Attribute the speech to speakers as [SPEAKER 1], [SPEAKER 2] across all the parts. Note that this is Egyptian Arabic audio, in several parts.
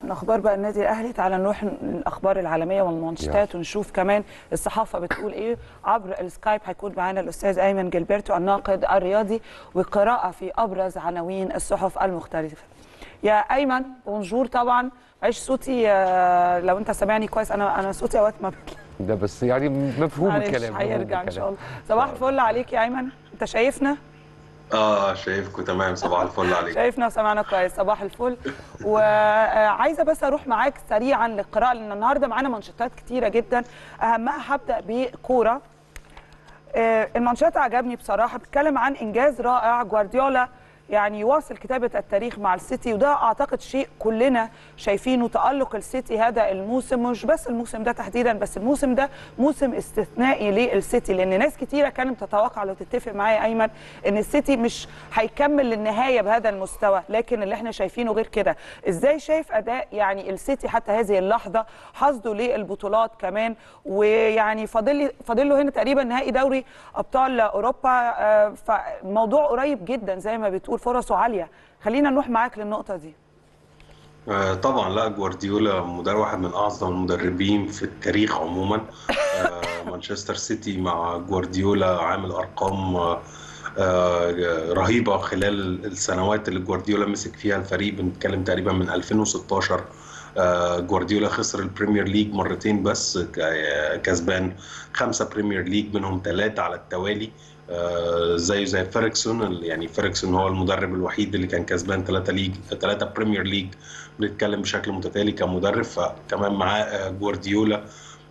[SPEAKER 1] من اخبار بقى النادي الاهلي تعالى نروح الاخبار العالميه والمانشيتات ونشوف كمان الصحافه بتقول ايه عبر السكايب هيكون معانا الاستاذ ايمن جilberto الناقد الرياضي وقراءه في ابرز عناوين الصحف المختلفه يا ايمن بونجور طبعا معلش صوتي آه، لو انت سامعني كويس انا انا صوتي اوقات ما
[SPEAKER 2] ده بس يعني مفهوم
[SPEAKER 1] معلش
[SPEAKER 2] الكلام مفهوم
[SPEAKER 1] هيرجع ان شاء
[SPEAKER 2] الكلام.
[SPEAKER 1] الله صباح الفل عليك يا ايمن انت شايفنا
[SPEAKER 3] اه شايفكم تمام صباح الفل عليك
[SPEAKER 1] شايفنا وسمعنا كويس صباح الفل وعايزه بس اروح معاك سريعا للقراءه لان النهارده معانا منشطات كتيره جدا اهمها هبدا بكوره آه، المانشات عجبني بصراحه بتتكلم عن انجاز رائع جوارديولا يعني يواصل كتابة التاريخ مع السيتي وده أعتقد شيء كلنا شايفينه تألق السيتي هذا الموسم مش بس الموسم ده تحديدا بس الموسم ده موسم استثنائي للسيتي لأن ناس كتيرة كانت تتوقع لو تتفق معايا أيمن إن السيتي مش هيكمل للنهاية بهذا المستوى لكن اللي احنا شايفينه غير كده إزاي شايف أداء يعني السيتي حتى هذه اللحظة حصده للبطولات كمان ويعني فاضل لي فاضل له هنا تقريبا نهائي دوري أبطال أوروبا آه، فموضوع قريب جدا زي ما بتقول فرصه عالية خلينا نروح معاك للنقطة دي
[SPEAKER 3] آه طبعا لا جوارديولا مدرب واحد من اعظم المدربين في التاريخ عموما آه مانشستر سيتي مع جوارديولا عامل ارقام آه آه، رهيبه خلال السنوات اللي جوارديولا مسك فيها الفريق بنتكلم تقريبا من 2016 آه، جوارديولا خسر البريمير ليج مرتين بس ك- كسبان خمسه بريمير ليج منهم ثلاثه على التوالي آه، زيه زي فيرجسون اللي- يعني فيرجسون هو المدرب الوحيد اللي كان كسبان ثلاثه ليج ثلاثه بريمير ليج بنتكلم بشكل متتالي كمدرب فكمان معاه آه، جوارديولا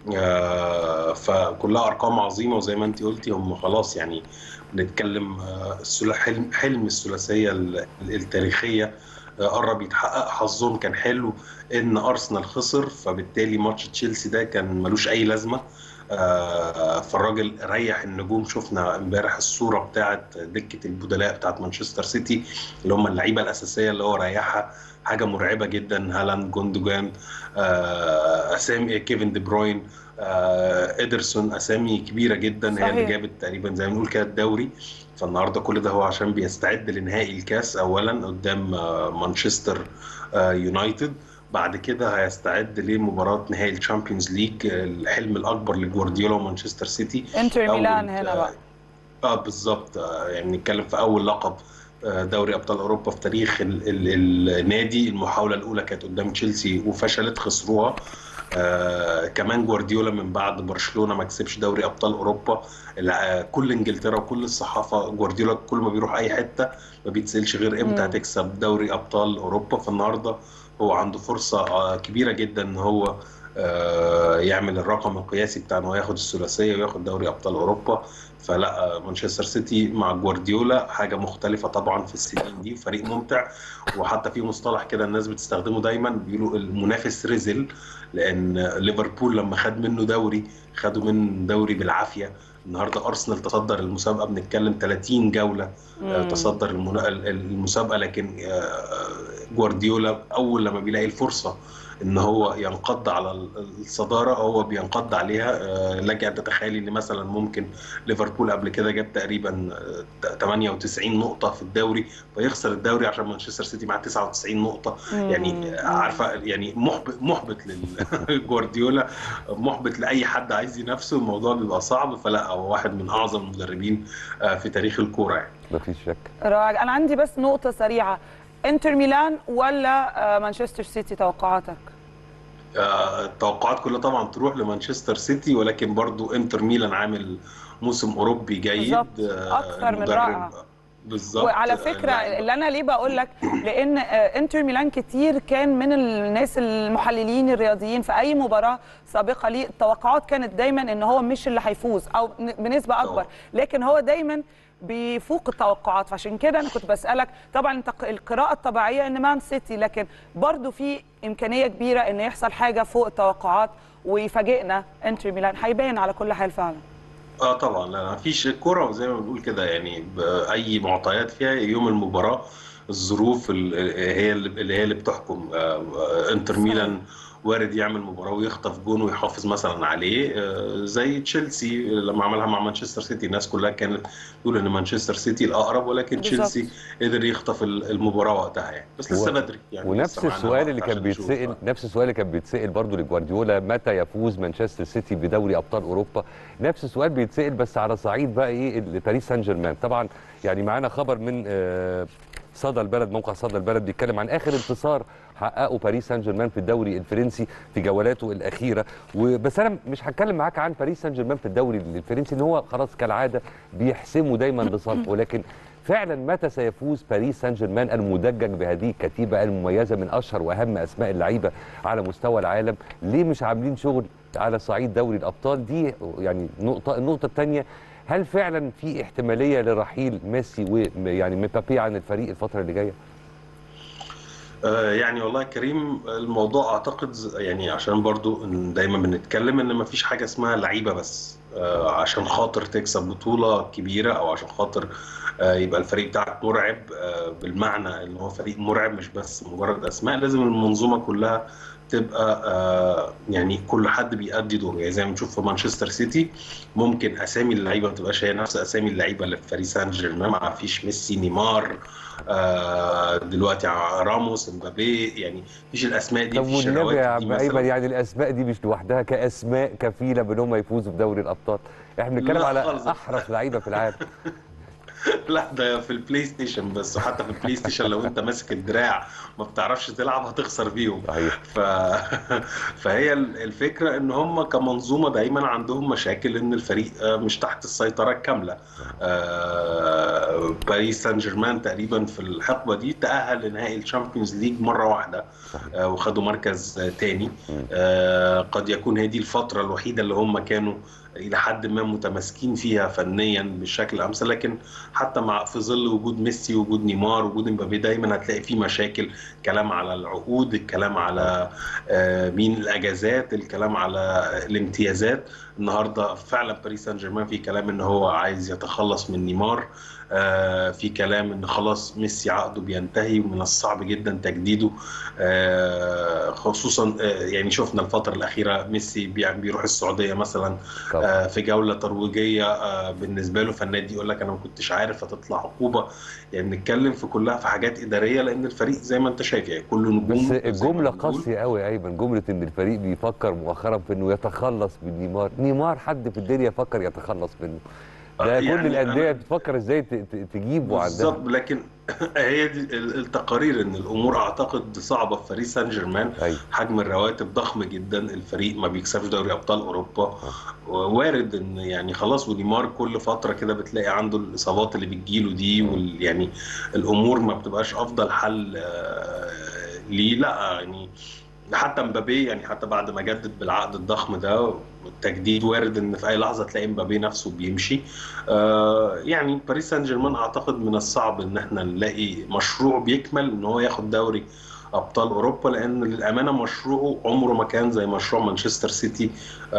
[SPEAKER 3] آه، فكلها ارقام عظيمه وزي ما انت قلتي هم خلاص يعني بنتكلم آه، الثلا- حلم حلم الثلاثيه ال- التاريخيه آه، قرب يتحقق حظهم كان حلو ان ارسنال خسر فبالتالي ماتش تشيلسي ده كان ملوش اي لازمه آه، فالراجل ريح النجوم شفنا امبارح الصوره بتاعت دكه البدلاء بتاعت مانشستر سيتي اللي هم اللعيبه الاساسيه اللي هو ريحها حاجه مرعبه جدا هالاند جوندوجان آه، اسامي كيفن دي بروين آه، ادرسون اسامي كبيره جدا هي اللي
[SPEAKER 1] صحيح.
[SPEAKER 3] جابت تقريبا زي ما بنقول كده الدوري فالنهارده كل ده هو عشان بيستعد لنهائي الكاس اولا قدام آه، مانشستر آه، يونايتد بعد كده هيستعد لمباراه نهائي الشامبيونز ليج آه، الحلم الاكبر لجوارديولا ومانشستر سيتي
[SPEAKER 1] انتر
[SPEAKER 3] أول-
[SPEAKER 1] ميلان هنا بقى
[SPEAKER 3] اه بالظبط آه، يعني نتكلم في اول لقب آه، دوري ابطال اوروبا في تاريخ ال ال النادي المحاوله الاولى كانت قدام تشيلسي وفشلت خسروها آه كمان جوارديولا من بعد برشلونه ما كسبش دوري ابطال اوروبا الع- كل انجلترا وكل الصحافه جوارديولا كل ما بيروح اي حته ما بيتسالش غير امتى
[SPEAKER 1] مم.
[SPEAKER 3] هتكسب دوري ابطال اوروبا فالنهارده هو عنده فرصه آه كبيره جدا ان هو آه، يعمل الرقم القياسي بتاع انه ياخد الثلاثيه وياخد دوري ابطال اوروبا فلا آه، مانشستر سيتي مع جوارديولا حاجه مختلفه طبعا في السنين دي فريق ممتع وحتى في مصطلح كده الناس بتستخدمه دايما بيقولوا المنافس رزل لان ليفربول لما خد منه دوري خدوا من دوري بالعافيه النهارده ارسنال تصدر المسابقه بنتكلم 30 جوله آه،
[SPEAKER 1] مم.
[SPEAKER 3] تصدر المنا- ال- المسابقه لكن آه، جوارديولا اول لما بيلاقي الفرصه ان هو ينقض على ال- الصداره هو بينقض عليها آه، لك ان تتخيلي ان مثلا ممكن ليفربول قبل كده جاب تقريبا آه، 98 نقطه في الدوري فيخسر الدوري عشان مانشستر سيتي معاه 99 نقطه يعني
[SPEAKER 1] مم.
[SPEAKER 3] عارفه يعني محبط محبط لجوارديولا محبط لاي حد عايز ينافسه الموضوع بيبقى صعب فلا هو واحد من اعظم المدربين آه، في تاريخ الكوره يعني
[SPEAKER 2] مفيش شك
[SPEAKER 1] رائع انا عندي بس نقطه سريعه انتر ميلان ولا آه، مانشستر سيتي توقعاتك
[SPEAKER 3] آه، التوقعات كلها طبعا تروح لمانشستر سيتي ولكن برضو انتر ميلان عامل موسم اوروبي جيد
[SPEAKER 1] بالظبط.
[SPEAKER 3] آه،
[SPEAKER 1] أكثر من
[SPEAKER 3] المدرب-
[SPEAKER 1] رائع.
[SPEAKER 3] بالظبط
[SPEAKER 1] وعلى
[SPEAKER 3] آه،
[SPEAKER 1] فكره
[SPEAKER 3] لاعب-
[SPEAKER 1] اللي انا ليه بقول لك لان آه، انتر ميلان كتير كان من الناس المحللين الرياضيين في اي مباراه سابقه ليه التوقعات كانت دايما ان هو مش اللي هيفوز او ن- بنسبه اكبر
[SPEAKER 3] طبعا.
[SPEAKER 1] لكن هو دايما بيفوق التوقعات فعشان كده انا كنت بسالك طبعا انت ق- القراءه الطبيعيه ان مان سيتي لكن برضو في امكانيه كبيره ان يحصل حاجه فوق التوقعات ويفاجئنا انتر ميلان هيبان على كل حال فعلا
[SPEAKER 3] اه طبعا لا ما فيش كوره زي ما بنقول كده يعني باي معطيات فيها يوم المباراه الظروف ال- هي اللي اللي هي اللي بتحكم آه، آه، انتر
[SPEAKER 1] صحيح.
[SPEAKER 3] ميلان وارد يعمل مباراه ويخطف جون ويحافظ مثلا عليه آه، زي تشيلسي لما عملها مع مانشستر سيتي الناس كلها كانت تقول ان مانشستر سيتي الاقرب ولكن
[SPEAKER 1] بالظبط.
[SPEAKER 3] تشيلسي قدر يخطف ال- المباراه وقتها يعني بس لسه
[SPEAKER 2] و-
[SPEAKER 3] بدري يعني
[SPEAKER 2] ونفس
[SPEAKER 3] لسه معانا
[SPEAKER 2] السؤال اللي
[SPEAKER 3] وقت
[SPEAKER 2] كان
[SPEAKER 3] عشان نشوف.
[SPEAKER 2] بيتسال نفس السؤال اللي كان بيتسال برضه لجوارديولا متى يفوز مانشستر سيتي بدوري ابطال اوروبا نفس السؤال بيتسال بس على صعيد بقى ايه ال- باريس سان جيرمان طبعا يعني معانا خبر من آه، صدى البلد موقع صدى البلد بيتكلم عن اخر انتصار حققه باريس سان جيرمان في الدوري الفرنسي في جولاته الاخيره وبس انا مش هتكلم معاك عن باريس سان جيرمان في الدوري الفرنسي ان هو خلاص كالعاده بيحسموا دايما لصالحه ولكن فعلا متى سيفوز باريس سان جيرمان المدجج بهذه الكتيبه المميزه من اشهر واهم اسماء اللعيبه على مستوى العالم ليه مش عاملين شغل على صعيد دوري الابطال دي يعني نقطه النقطه الثانيه هل فعلا في احتماليه لرحيل ميسي ويعني مبابي عن الفريق الفتره اللي جايه
[SPEAKER 3] آه، يعني والله يا كريم الموضوع اعتقد ز- يعني عشان برضو إن دايما بنتكلم ان مفيش حاجه اسمها لعيبه بس آه، عشان خاطر تكسب بطوله كبيره او عشان خاطر آه، يبقى الفريق بتاعك مرعب آه، بالمعنى ان هو فريق مرعب مش بس مجرد اسماء لازم المنظومه كلها تبقى آه، يعني كل حد بيأدي دوره يعني زي ما بنشوف في مانشستر سيتي ممكن اسامي اللعيبه ما تبقاش هي نفس اسامي اللعيبه اللي في باريس سان جيرمان ما فيش ميسي نيمار آه، دلوقتي ع- راموس امبابي يعني مفيش الاسماء دي
[SPEAKER 2] طب
[SPEAKER 3] مفيش
[SPEAKER 2] والنبي
[SPEAKER 3] الرواتب
[SPEAKER 2] يا
[SPEAKER 3] دي
[SPEAKER 2] عم
[SPEAKER 3] مثلاً.
[SPEAKER 2] ايمن يعني الاسماء دي مش لوحدها كاسماء كفيله بان هم يفوزوا بدوري الابطال احنا بنتكلم
[SPEAKER 3] لا
[SPEAKER 2] على
[SPEAKER 3] خالص.
[SPEAKER 2] احرف لعيبه في العالم
[SPEAKER 3] لا ده في البلاي ستيشن بس وحتى في البلاي ستيشن لو انت ماسك الدراع ما بتعرفش تلعب هتخسر بيهم
[SPEAKER 2] صحيح
[SPEAKER 3] ف... فهي ال- الفكره ان هم كمنظومه دايما عندهم مشاكل ان الفريق آه، مش تحت السيطره الكامله آه، باريس سان جيرمان تقريبا في الحقبه دي تاهل لنهائي الشامبيونز ليج مره واحده آه، وخدوا مركز آه، تاني آه، قد يكون هي دي الفتره الوحيده اللي هم كانوا الى حد ما متماسكين فيها فنيا بالشكل الامثل لكن حتى مع في ظل وجود ميسي وجود نيمار وجود امبابي دايما هتلاقي في مشاكل كلام على العقود الكلام على آه، مين الاجازات الكلام على الامتيازات النهارده فعلا باريس سان جيرمان في كلام ان هو عايز يتخلص من نيمار آه، في كلام ان خلاص ميسي عقده بينتهي ومن الصعب جدا تجديده آه، خصوصا آه، يعني شفنا الفتره الاخيره ميسي بي- بيروح السعوديه مثلا
[SPEAKER 2] طبعا
[SPEAKER 3] آه، في جوله ترويجيه آه، بالنسبه له فالنادي يقول لك انا ما كنتش عارف هتطلع عقوبه يعني بنتكلم في كلها في حاجات اداريه لان الفريق زي ما انت شايف يعني كله نجوم
[SPEAKER 2] بس
[SPEAKER 3] زي ما
[SPEAKER 2] الجمله
[SPEAKER 3] بنقول.
[SPEAKER 2] قاسيه قوي يا ايمن جمله ان الفريق بيفكر مؤخرا في انه يتخلص من نيمار نيمار حد في الدنيا فكر يتخلص منه ده
[SPEAKER 3] آه،
[SPEAKER 2] كل
[SPEAKER 3] يعني
[SPEAKER 2] الانديه
[SPEAKER 3] أنا-
[SPEAKER 2] بتفكر ازاي ت- ت- تجيبه عندها
[SPEAKER 3] بالظبط لكن هي دي ال- التقارير ان الامور اعتقد صعبه في باريس سان جيرمان
[SPEAKER 2] ايوه
[SPEAKER 3] حجم الرواتب ضخم جدا الفريق ما بيكسبش دوري ابطال اوروبا وارد ان يعني خلاص ونيمار كل فتره كده بتلاقي عنده الاصابات اللي بتجيله دي وال يعني الامور ما بتبقاش افضل حل آه، ليه لا يعني حتى مبابي يعني حتى بعد ما جدد بالعقد الضخم ده والتجديد وارد ان في اي لحظه تلاقي مبابي نفسه بيمشي آه، يعني باريس سان جيرمان اعتقد من الصعب ان احنا نلاقي مشروع بيكمل ان هو ياخد دوري ابطال اوروبا لان للامانه مشروعه عمره ما كان زي مشروع مانشستر سيتي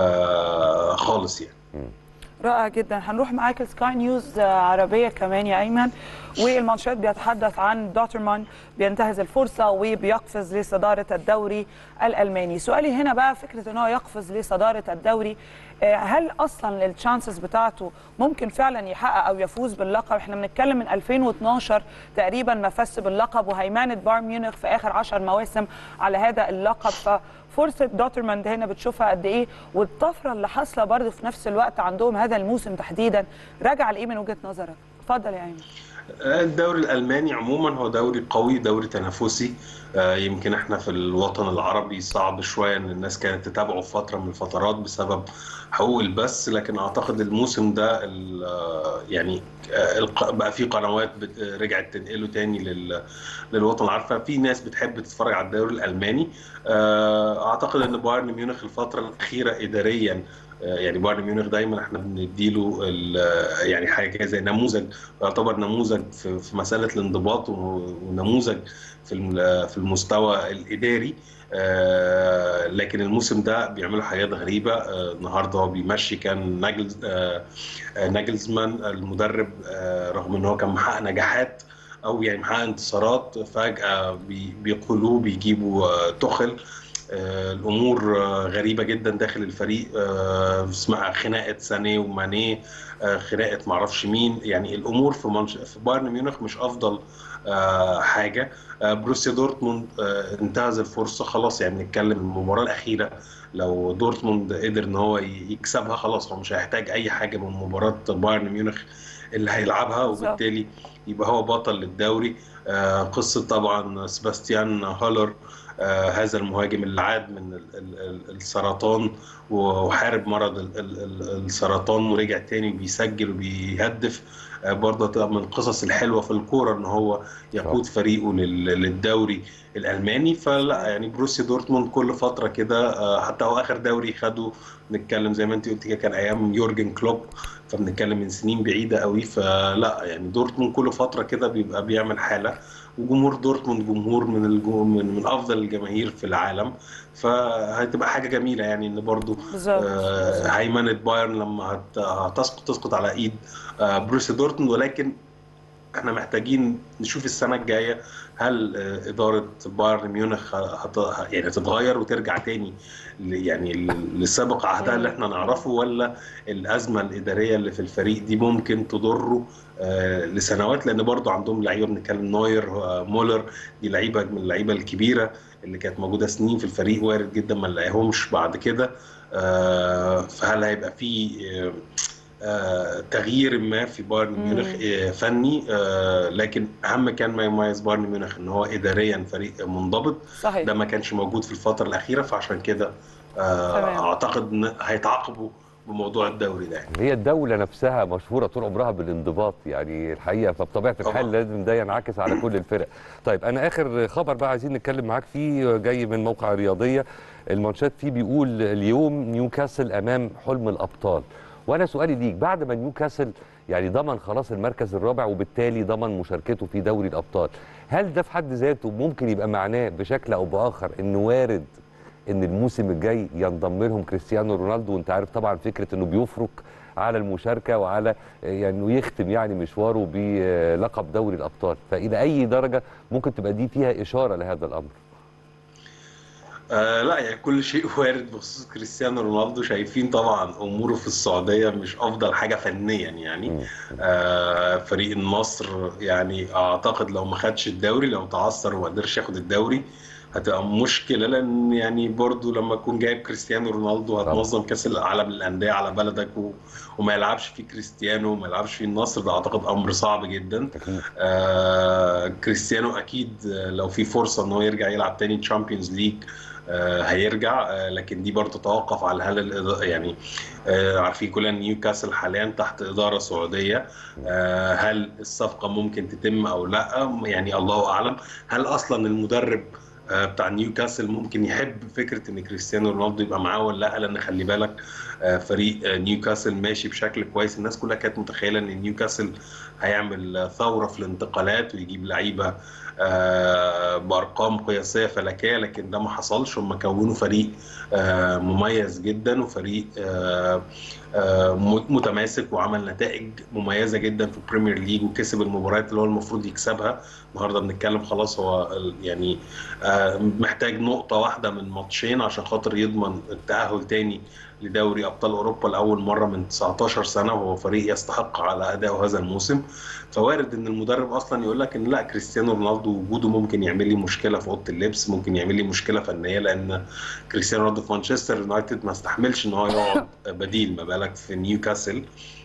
[SPEAKER 3] آه، خالص يعني
[SPEAKER 1] رائع جدا هنروح معاك سكاي نيوز آه، عربيه كمان يا ايمن والمانشات بيتحدث عن دوترمان بينتهز الفرصه وبيقفز لصداره الدوري الالماني سؤالي هنا بقى فكره ان هو يقفز لصداره الدوري آه، هل اصلا التشانسز بتاعته ممكن فعلا يحقق او يفوز باللقب احنا بنتكلم من 2012 تقريبا ما فاز باللقب وهيمنه بايرن ميونخ في اخر 10 مواسم على هذا اللقب ففرصه دوترماند هنا بتشوفها قد ايه والطفره اللي حاصله برضه في نفس الوقت عندهم هذا الموسم تحديدا راجع لايه من وجهه نظرك اتفضل يا ايمن
[SPEAKER 3] الدوري الالماني عموما هو دوري قوي دوري تنافسي آه، يمكن احنا في الوطن العربي صعب شويه ان الناس كانت تتابعه في فتره من الفترات بسبب حقوق البث لكن اعتقد الموسم ده ال- آه، يعني آه، الق- بقى في قنوات بت- رجعت تنقله تاني لل- للوطن العربي ففي ناس بتحب تتفرج على الدوري الالماني آه، اعتقد ان بايرن ميونخ الفتره الاخيره اداريا آه، يعني بايرن ميونخ دايما احنا بنديله ال- يعني حاجه كده زي نموذج يعتبر نموذج في في مساله الانضباط و- ونموذج في الم- في المستوى الاداري آه، لكن الموسم ده بيعملوا حاجات غريبه آه، النهارده هو بيمشي كان ناجلز آه، آه، ناجلزمان المدرب آه، رغم ان هو كان محقق نجاحات او يعني محقق انتصارات فجاه بي- بيقولوه بيجيبوا آه، تخل آه، الامور آه، غريبه جدا داخل الفريق آه، اسمها خناقه سانيه ومانيه آه، خناقه معرفش مين يعني الامور في منش... في بايرن ميونخ مش افضل آه، حاجه آه، بروسيا دورتموند آه، انتهز الفرصه خلاص يعني نتكلم المباراه الاخيره لو دورتموند قدر ان هو يكسبها خلاص هو مش هيحتاج اي حاجه من مباراه بايرن ميونخ اللي هيلعبها وبالتالي يبقى هو بطل للدوري آه، قصه طبعا سباستيان هالر آه، هذا المهاجم اللي عاد من ال- ال- ال- السرطان وحارب مرض ال- ال- ال- السرطان ورجع تاني بيسجل وبيهدف آه، برضه تبقى من القصص الحلوه في الكوره ان هو يقود فريقه لل- للدوري الالماني فلا يعني بروسيا دورتموند كل فتره كده آه، حتى هو اخر دوري خده نتكلم زي ما انت قلت كده كان ايام يورجن كلوب فبنتكلم من سنين بعيده قوي فلا يعني دورتموند كل فتره كده بيبقى بيعمل حاله وجمهور دورتموند جمهور من الجو من, من افضل الجماهير في العالم فهتبقى حاجه جميله يعني ان برضو
[SPEAKER 1] بالظبط
[SPEAKER 3] آه، هيمنه بايرن لما هت- هتسقط تسقط على ايد آه، بروسيا دورتموند ولكن احنا محتاجين نشوف السنه الجايه هل آه، اداره بايرن ميونخ هت... يعني هتتغير وترجع تاني ل- يعني ل- لسابق عهدها اللي احنا نعرفه ولا الازمه الاداريه اللي في الفريق دي ممكن تضره آه، لسنوات لان برضو عندهم لعيبه بنتكلم نوير آه، مولر دي لعيبه من اللعيبه الكبيره اللي كانت موجوده سنين في الفريق وارد جدا ما نلاقيهمش بعد كده آه، فهل هيبقى في آه، آه، تغيير ما في بايرن
[SPEAKER 1] مم.
[SPEAKER 3] ميونخ آه، فني آه، لكن اهم كان ما يميز بايرن ميونخ ان هو اداريا فريق منضبط
[SPEAKER 1] صحيح
[SPEAKER 3] ده ما كانش موجود في الفتره الاخيره فعشان كده آه،
[SPEAKER 1] تمام.
[SPEAKER 3] اعتقد ان هيتعاقبوا بموضوع الدوري ده يعني.
[SPEAKER 2] هي الدولة نفسها مشهورة طول عمرها بالانضباط يعني الحقيقة فبطبيعة الحال
[SPEAKER 3] طبعاً.
[SPEAKER 2] لازم ده ينعكس على كل الفرق. طيب أنا آخر خبر بقى عايزين نتكلم معاك فيه جاي من موقع رياضية المانشات فيه بيقول اليوم نيوكاسل أمام حلم الأبطال. وأنا سؤالي ليك بعد ما نيوكاسل يعني ضمن خلاص المركز الرابع وبالتالي ضمن مشاركته في دوري الأبطال، هل ده في حد ذاته ممكن يبقى معناه بشكل أو بآخر إنه وارد ان الموسم الجاي ينضم لهم كريستيانو رونالدو وانت عارف طبعا فكره انه بيفرق على المشاركه وعلى يعني انه يختم يعني مشواره بلقب دوري الابطال فالى اي درجه ممكن تبقى دي فيها اشاره لهذا الامر
[SPEAKER 3] آه لا يعني كل شيء وارد بخصوص كريستيانو رونالدو شايفين طبعا اموره في السعوديه مش افضل حاجه فنيا يعني
[SPEAKER 2] مم.
[SPEAKER 3] آه فريق النصر يعني اعتقد لو ما خدش الدوري لو تعثر وما قدرش ياخد الدوري هتبقى مشكله لان يعني برضو لما تكون جايب كريستيانو رونالدو هتنظم كاس العالم للانديه على بلدك و... وما يلعبش فيه كريستيانو وما يلعبش فيه النصر ده اعتقد امر صعب جدا
[SPEAKER 2] اكيد
[SPEAKER 3] آه كريستيانو اكيد آه، لو في فرصه ان هو يرجع يلعب تاني تشامبيونز ليج آه هيرجع آه لكن دي برضه تتوقف على هل الإضاءة يعني آه عارفين كلنا إن نيوكاسل حاليا تحت اداره سعوديه آه هل الصفقه ممكن تتم او لا يعني الله اعلم هل اصلا المدرب آه، بتاع نيوكاسل ممكن يحب فكره ان كريستيانو رونالدو يبقى معاه ولا لا لان خلي بالك آه، فريق آه، نيوكاسل ماشي بشكل كويس الناس كلها كانت متخيله ان نيوكاسل هيعمل آه، ثوره في الانتقالات ويجيب لعيبه آه، بارقام قياسيه فلكيه لكن ده ما حصلش هم كونوا فريق آه، مميز جدا وفريق آه، آه، م- متماسك وعمل نتائج مميزه جدا في البريمير ليج وكسب المباريات اللي هو المفروض يكسبها النهارده بنتكلم خلاص هو ال- يعني آه، محتاج نقطه واحده من ماتشين عشان خاطر يضمن التاهل تاني لدوري ابطال اوروبا لاول مره من 19 سنه وهو فريق يستحق على ادائه هذا الموسم فوارد ان المدرب اصلا يقول لك ان لا كريستيانو رونالدو وجوده ممكن يعمل لي مشكله في اوضه اللبس ممكن يعمل لي مشكله فنيه لان كريستيانو رونالدو في مانشستر يونايتد ما استحملش ان هو يقعد بديل ما بالك في نيوكاسل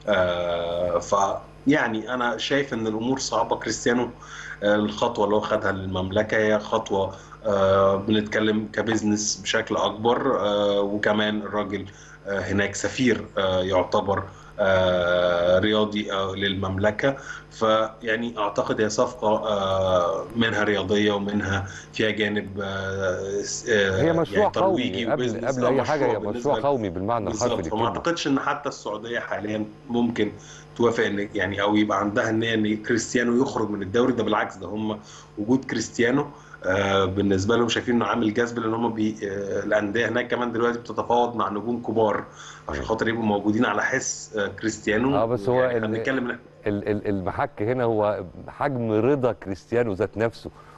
[SPEAKER 3] آه ف يعني انا شايف ان الامور صعبه كريستيانو آه الخطوه اللي هو خدها للمملكه هي خطوه آه بنتكلم كبزنس بشكل اكبر آه وكمان الراجل آه هناك سفير آه يعتبر آه رياضي آه للمملكه فيعني اعتقد هي صفقه آه منها رياضيه ومنها فيها جانب آه آه
[SPEAKER 2] هي مشروع
[SPEAKER 3] يعني ترويجي
[SPEAKER 2] قومي قبل
[SPEAKER 3] وبزنس.
[SPEAKER 2] قبل
[SPEAKER 3] آه،
[SPEAKER 2] اي حاجه هي
[SPEAKER 3] بالنسبة
[SPEAKER 2] مشروع قومي بالمعنى الحرفي
[SPEAKER 3] بالظبط فما
[SPEAKER 2] للكلمه
[SPEAKER 3] اعتقدش ان حتى السعوديه حاليا ممكن توافق ان يعني او يبقى عندها النيه ان كريستيانو يخرج من الدوري ده بالعكس ده هم وجود كريستيانو آه بالنسبه لهم شايفين انه عامل جذب لان هم بي آه الانديه هناك كمان دلوقتي بتتفاوض مع نجوم كبار عشان خاطر يبقوا موجودين على حس آه كريستيانو
[SPEAKER 2] اه بس هو
[SPEAKER 3] يعني احنا
[SPEAKER 2] ال-
[SPEAKER 3] بنتكلم إن-
[SPEAKER 2] ال- ال- المحك هنا هو حجم رضا كريستيانو ذات نفسه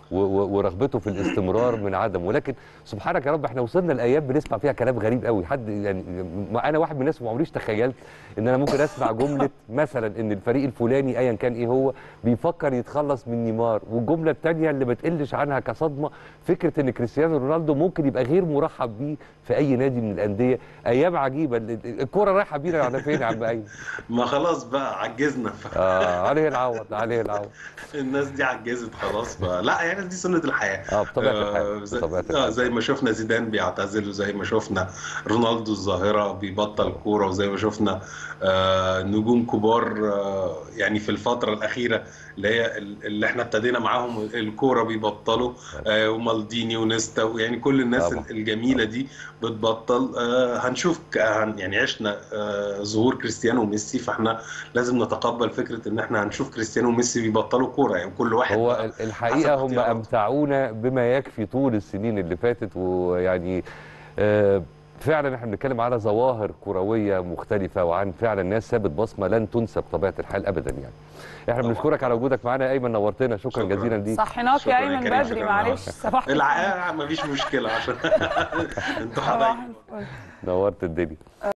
[SPEAKER 2] و- و- ورغبته في الاستمرار من عدم ولكن سبحانك يا رب احنا وصلنا لايام بنسمع فيها كلام غريب قوي حد يعني ما انا واحد من الناس ما عمريش تخيلت ان انا ممكن اسمع جمله مثلا ان الفريق الفلاني ايا كان ايه هو بيفكر يتخلص من نيمار والجمله الثانيه اللي ما تقلش عنها كصدمه فكره ان كريستيانو رونالدو ممكن يبقى غير مرحب بيه في اي نادي من الانديه ايام عجيبه ال- الكوره رايحه بينا على فين يا عم ايمن
[SPEAKER 3] ما خلاص بقى عجزنا
[SPEAKER 2] اه عليه العوض عليه العوض
[SPEAKER 3] الناس دي عجزت خلاص بقى لا يعني دي سنة الحياة
[SPEAKER 2] اه بطبيعه الحال
[SPEAKER 3] آه، زي,
[SPEAKER 2] بطبيعه
[SPEAKER 3] آه
[SPEAKER 2] الحال
[SPEAKER 3] زي ما شفنا زيدان بيعتزل وزي ما شفنا رونالدو الظاهرة بيبطل كورة وزي ما شفنا آه نجوم كبار آه يعني في الفترة الأخيرة اللي هي اللي احنا ابتدينا معاهم الكورة بيبطلوا آه ومالديني ونيستا يعني كل الناس
[SPEAKER 2] طبعا.
[SPEAKER 3] الجميلة دي بتبطل آه هنشوف ك- هن- يعني عشنا آه ظهور كريستيانو وميسي فاحنا لازم نتقبل فكرة ان احنا هنشوف كريستيانو وميسي بيبطلوا كورة يعني كل واحد
[SPEAKER 2] هو
[SPEAKER 3] بقى
[SPEAKER 2] ال- الحقيقه
[SPEAKER 3] حسب
[SPEAKER 2] هم
[SPEAKER 3] اختياراته.
[SPEAKER 2] امتعونا بما يكفي طول السنين اللي فاتت ويعني آه، فعلا احنا بنتكلم على ظواهر كرويه مختلفه وعن فعلا ناس سابت بصمه لن تنسى بطبيعه الحال ابدا يعني احنا
[SPEAKER 3] طبعا.
[SPEAKER 2] بنشكرك على وجودك معانا يا ايمن نورتنا شكرا,
[SPEAKER 3] شكراً.
[SPEAKER 2] جزيلا ليك
[SPEAKER 1] صحيناك
[SPEAKER 3] شكراً
[SPEAKER 1] يا
[SPEAKER 3] يا
[SPEAKER 1] ايمن
[SPEAKER 3] كريم،
[SPEAKER 1] بدري
[SPEAKER 3] شكراً.
[SPEAKER 1] معلش صباح الفل.
[SPEAKER 3] الع... مفيش مشكلة عشان انتوا
[SPEAKER 1] صباح
[SPEAKER 3] حبايبي
[SPEAKER 1] الفل
[SPEAKER 2] نورت الدنيا